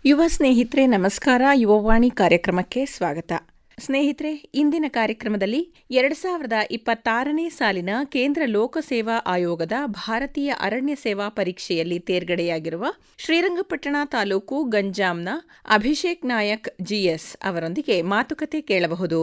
ಯುವ ಸ್ನೇಹಿತರೆ ನಮಸ್ಕಾರ ಯುವವಾಣಿ ಕಾರ್ಯಕ್ರಮಕ್ಕೆ ಸ್ವಾಗತ ಸ್ನೇಹಿತರೆ ಇಂದಿನ ಕಾರ್ಯಕ್ರಮದಲ್ಲಿ ಎರಡು ಸಾವಿರದ ಇಪ್ಪತ್ತಾರನೇ ಸಾಲಿನ ಕೇಂದ್ರ ಲೋಕಸೇವಾ ಆಯೋಗದ ಭಾರತೀಯ ಅರಣ್ಯ ಸೇವಾ ಪರೀಕ್ಷೆಯಲ್ಲಿ ತೇರ್ಗಡೆಯಾಗಿರುವ ಶ್ರೀರಂಗಪಟ್ಟಣ ತಾಲೂಕು ಗಂಜಾಂನ ಅಭಿಷೇಕ್ ನಾಯಕ್ ಜಿಎಸ್ ಅವರೊಂದಿಗೆ ಮಾತುಕತೆ ಕೇಳಬಹುದು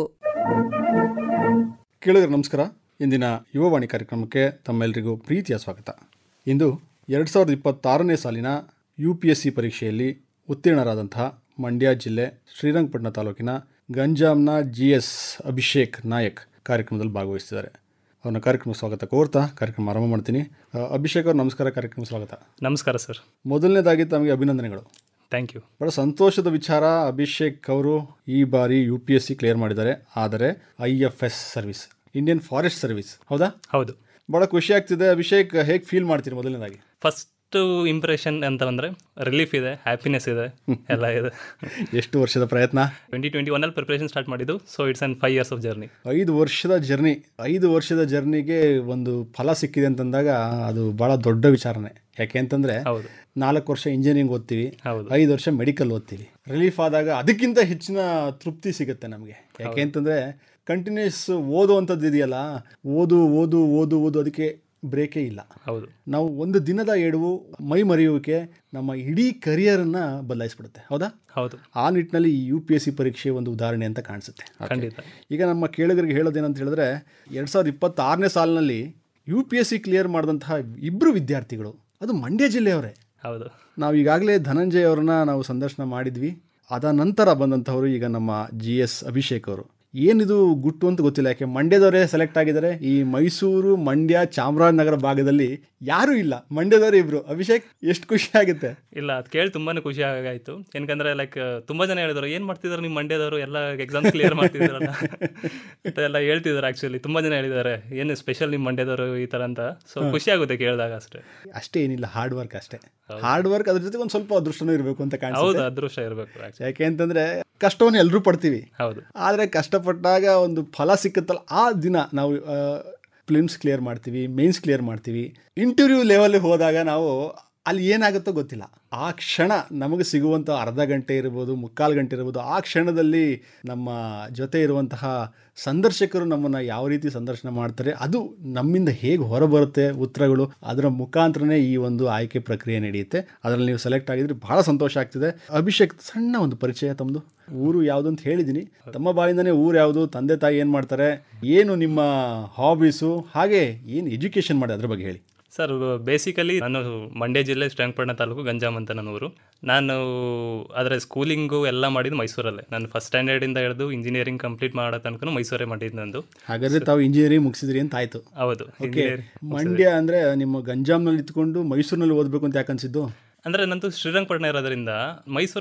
ಕೇಳಿದ್ರೆ ನಮಸ್ಕಾರ ಇಂದಿನ ಯುವವಾಣಿ ಕಾರ್ಯಕ್ರಮಕ್ಕೆ ತಮ್ಮೆಲ್ಲರಿಗೂ ಪ್ರೀತಿಯ ಸ್ವಾಗತ ಇಂದು ಎರಡು ಸಾವಿರದ ಇಪ್ಪತ್ತಾರನೇ ಸಾಲಿನ ಯು ಪಿ ಎಸ್ ಸಿ ಪರೀಕ್ಷೆಯಲ್ಲಿ ಉತ್ತೀರ್ಣರಾದಂತಹ ಮಂಡ್ಯ ಜಿಲ್ಲೆ ಶ್ರೀರಂಗಪಟ್ಟಣ ತಾಲೂಕಿನ ಗಂಜಾಂನ ಜಿ ಎಸ್ ಅಭಿಷೇಕ್ ನಾಯಕ್ ಕಾರ್ಯಕ್ರಮದಲ್ಲಿ ಭಾಗವಹಿಸಿದ್ದಾರೆ ಅವ್ರನ್ನ ಕಾರ್ಯಕ್ರಮ ಸ್ವಾಗತ ಕೋರ್ತಾ ಕಾರ್ಯಕ್ರಮ ಆರಂಭ ಮಾಡ್ತೀನಿ ಆ, ಅಭಿಷೇಕ್ ಅವ್ರ ನಮಸ್ಕಾರ ಕಾರ್ಯಕ್ರಮ ಸ್ವಾಗತ ನಮಸ್ಕಾರ ಸರ್ ಮೊದಲನೇದಾಗಿ ತಮಗೆ ಅಭಿನಂದನೆಗಳು ಥ್ಯಾಂಕ್ ಯು ಬಹಳ ಸಂತೋಷದ ವಿಚಾರ ಅಭಿಷೇಕ್ ಅವರು ಈ ಬಾರಿ U P S C clear ಮಾಡಿದ್ದಾರೆ ಆದರೆ I F S service Indian forest service ಹೌದಾ ಹೌದು ಬಹಳ ಖುಷಿ ಆಗ್ತಿದೆ ಅಭಿಷೇಕ್ ಹೇಗೆ ಫೀಲ್ ಮಾಡ್ತೀರಿ ಮೊದಲನೇದಾಗಿ ಫಸ್ಟ್ ಇಂಪ್ರೆಷನ್ ಅಂತ ಬಂದರೆ ರಿಲೀಫ್ ಇದೆ ಹ್ಯಾಪಿನೆಸ್ ಇದೆ ಎಲ್ಲ ಇದೆ ಎಷ್ಟು ವರ್ಷದ ಪ್ರಯತ್ನ ಟ್ವೆಂಟಿ ಟ್ವೆಂಟಿ ಒನ್ನಲ್ಲಿ ಪ್ರಿಪ್ರೇಷನ್ ಸ್ಟಾರ್ಟ್ ಮಾಡಿದ್ದು so it's on five years of journey ಐದು ವರ್ಷದ ಜರ್ನಿ ಐದು ವರ್ಷದ ಜರ್ನಿಗೆ ಒಂದು ಫಲ ಸಿಕ್ಕಿದೆ ಅಂತಂದಾಗ ಅದು ಬಹಳ ದೊಡ್ಡ ವಿಚಾರನೆ ಯಾಕೆ ಅಂತಂದ್ರೆ ಹೌದು ನಾಲ್ಕು ವರ್ಷ ಇಂಜಿನಿಯರಿಂಗ್ ಓದ್ತೀವಿ ಹೌದು ಐದು ವರ್ಷ ಮೆಡಿಕಲ್ ಓದ್ತೀವಿ ರಿಲೀಫ್ ಆದಾಗ ಅದಕ್ಕಿಂತ ಹೆಚ್ಚಿನ ತೃಪ್ತಿ ಸಿಗುತ್ತೆ ನಮಗೆ ಯಾಕೆ ಅಂತಂದ್ರೆ ಕಂಟಿನ್ಯೂಸ್ ಓದುವಂಥದ್ದು ಇದೆಯಲ್ಲ ಓದು ಓದು ಓದು ಓದು ಅದಕ್ಕೆ ಬ್ರೇಕೇ ಇಲ್ಲ ಹೌದು ನಾವು ಒಂದು ದಿನದ ಎಡವು ಮೈ ಮರೆಯುವಿಕೆ ನಮ್ಮ ಇಡೀ ಕರಿಯರನ್ನು ಬದಲಾಯಿಸ್ಬಿಡುತ್ತೆ ಹೌದಾ ಹೌದು ಆ ನಿಟ್ಟಿನಲ್ಲಿ ಯು ಪಿ ಎಸ್ ಸಿ ಪರೀಕ್ಷೆ ಒಂದು ಉದಾಹರಣೆ ಅಂತ ಕಾಣಿಸುತ್ತೆ ಖಂಡಿತ ಈಗ ನಮ್ಮ ಕೇಳುಗರಿಗೆ ಹೇಳೋದೇನಂತ ಹೇಳಿದ್ರೆ ಎರಡು ಸಾವಿರದ ಇಪ್ಪತ್ತಾರನೇ ಸಾಲಿನಲ್ಲಿ U P S C clear ಮಾಡಿದಂತಹ ಇಬ್ಬರು ವಿದ್ಯಾರ್ಥಿಗಳು ಅದು ಮಂಡ್ಯ ಜಿಲ್ಲೆಯವರೇ ಹೌದು ನಾವು ಈಗಾಗಲೇ ಧನಂಜಯ್ ಅವ್ರನ್ನ ನಾವು ಸಂದರ್ಶನ ಮಾಡಿದ್ವಿ ಅದ ನಂತರ ಬಂದಂಥವರು ಈಗ ನಮ್ಮ ಜಿ ಎಸ್ ಅಭಿಷೇಕ್ ಅವರು ಏನಿದು ಗುಟ್ಟು ಅಂತ ಗೊತ್ತಿಲ್ಲ ಯಾಕೆ ಮಂಡ್ಯದವರೇ ಸೆಲೆಕ್ಟ್ ಆಗಿದ್ದಾರೆ ಈ ಮೈಸೂರು ಮಂಡ್ಯ ಚಾಮರಾಜನಗರ ಭಾಗದಲ್ಲಿ ಯಾರೂ ಇಲ್ಲ ಮಂಡ್ಯದವರೇ ಇಬ್ರು ಅಭಿಷೇಕ್ ಎಷ್ಟು ಖುಷಿ ಆಗುತ್ತೆ ಇಲ್ಲ ಅದು ಕೇಳಿ ತುಂಬಾನೇ ಖುಷಿ ಆಗಾಯ್ತು ಏನಕಂದ್ರೆ ಲೈಕ್ ತುಂಬಾ ಜನ ಹೇಳಿದ್ರು ಏನು ಮಾಡ್ತಿದ್ರು ನಿಮ್ಮ ಮಂಡ್ಯದವರು ಎಲ್ಲ ಎಕ್ಸಾಮ್ ಕ್ಲಿಯರ್ ಮಾಡ್ತಿದ್ದಾರಲ್ಲ ಅಂತ ಎಲ್ಲ ಹೇಳ್ತಿದ್ದಾರೆ ಆ್ಯಕ್ಚುಲಿ ತುಂಬಾ ಜನ ಹೇಳಿದ್ದಾರೆ ಏನು ಸ್ಪೆಷಲ್ ನಿಮ್ಮ ಮಂಡ್ಯದವರು ಈ ಥರ ಅಂತ ಸೊ ಖುಷಿ ಆಗುತ್ತೆ ಕೇಳಿದಾಗ ಅಷ್ಟೇ ಅಷ್ಟೇ ಏನಿಲ್ಲ ಹಾರ್ಡ್ ವರ್ಕ್ ಅಷ್ಟೇ ಹಾರ್ಡ್ ವರ್ಕ್ ಅದ್ರ ಜೊತೆ ಒಂದು ಸ್ವಲ್ಪ ಅದೃಷ್ಟನೂ ಇರಬೇಕು ಅಂತ ಕಾಣಿಸುತ್ತೆ ಹೌದು ಅದೃಷ್ಟ ಇರಬೇಕು ಆ್ಯಕ್ಚುಲಿ ಯಾಕೆ ಅಂತಂದ್ರೆ ಕಷ್ಟವನ್ನು ಎಲ್ಲರೂ ಪಡ್ತೀವಿ ಹೌದು ಆದರೆ ಕಷ್ಟಪಟ್ಟಾಗ ಒಂದು ಫಲ ಸಿಕ್ಕತ್ತಲ್ಲ ಆ ದಿನ ನಾವು ಫಿಲ್ಮ್ಸ್ ಕ್ಲಿಯರ್ ಮಾಡ್ತೀವಿ ಮೇನ್ಸ್ ಕ್ಲಿಯರ್ ಮಾಡ್ತೀವಿ ಇಂಟರ್ವ್ಯೂ ಲೆವೆಲ್ ಹೋದಾಗ ನಾವು ಅಲ್ಲಿ ಏನಾಗುತ್ತೋ ಗೊತ್ತಿಲ್ಲ ಆ ಕ್ಷಣ ನಮಗೆ ಸಿಗುವಂಥ ಅರ್ಧ ಗಂಟೆ ಇರ್ಬೋದು ಮುಕ್ಕಾಲು ಗಂಟೆ ಇರ್ಬೋದು ಆ ಕ್ಷಣದಲ್ಲಿ ನಮ್ಮ ಜೊತೆ ಇರುವಂತಹ ಸಂದರ್ಶಕರು ನಮ್ಮನ್ನು ಯಾವ ರೀತಿ ಸಂದರ್ಶನ ಮಾಡ್ತಾರೆ ಅದು ನಮ್ಮಿಂದ ಹೇಗೆ ಹೊರಬರುತ್ತೆ ಉತ್ತರಗಳು ಅದರ ಮುಖಾಂತರನೇ ಈ ಒಂದು ಆಯ್ಕೆ ಪ್ರಕ್ರಿಯೆ ನಡೆಯುತ್ತೆ ಅದರಲ್ಲಿ ನೀವು ಸೆಲೆಕ್ಟ್ ಆಗಿದ್ರೆ ಬಹಳ ಸಂತೋಷ ಆಗ್ತಿದೆ ಅಭಿಷೇಕ್ ಸಣ್ಣ ಒಂದು ಪರಿಚಯ ತಮ್ಮದು ಊರು ಯಾವುದು ಅಂತ ಹೇಳಿದ್ದೀನಿ ತಮ್ಮ ಬಾಯಿಂದನೇ ಊರು ಯಾವುದು ತಂದೆ ತಾಯಿ ಏನು ಮಾಡ್ತಾರೆ ಏನು ನಿಮ್ಮ ಹಾಬೀಸು ಹಾಗೆ ಏನು ಎಜುಕೇಷನ್ ಮಾಡಿ ಅದ್ರ ಬಗ್ಗೆ ಹೇಳಿ ಸರ್ ಬೇಸಿಕಲಿ ನಾನು ಮಂಡ್ಯ ಜಿಲ್ಲೆ ಶ್ರೀರಂಗಪಟ್ಟಣ ತಾಲೂಕು ಗಂಜಾಮ್ ಅಂತ ನನ್ನ ಊರು ನಾನು ಅದರ ಸ್ಕೂಲಿಂಗು ಎಲ್ಲ ಮಾಡಿದ್ದು ಮೈಸೂರಲ್ಲೇ ನಾನು ಫಸ್ಟ್ ಸ್ಟ್ಯಾಂಡರ್ಡಿಂದ ಹಿಡಿದು ಇಂಜಿನಿಯರಿಂಗ್ ಕಂಪ್ಲೀಟ್ ಮಾಡೋ ತನಕ ಮೈಸೂರೇ ಮಾಡಿದ್ದು ನಂದು ಹಾಗಾದ್ರೆ ತಾವು ಇಂಜಿನಿಯರಿಂಗ್ ಮುಗಿಸಿದ್ರಿ ಅಂತ ಆಯ್ತು ಹೌದು ಓಕೆ engineering. ಮಂಡ್ಯ ಅಂದ್ರೆ ನಿಮ್ಮ ಗಂಜಾಂನಲ್ಲಿ ಇತ್ಕೊಂಡು ಮೈಸೂರಿನಲ್ಲಿ ಓದಬೇಕು ಅಂತ ಯಾಕೆ ಅನ್ಸಿದ್ದು ಅಂದರೆ ನಂದು ಶ್ರೀರಂಗಪಟ್ಟಣ ಇರೋದ್ರಿಂದ ಮೈಸೂರು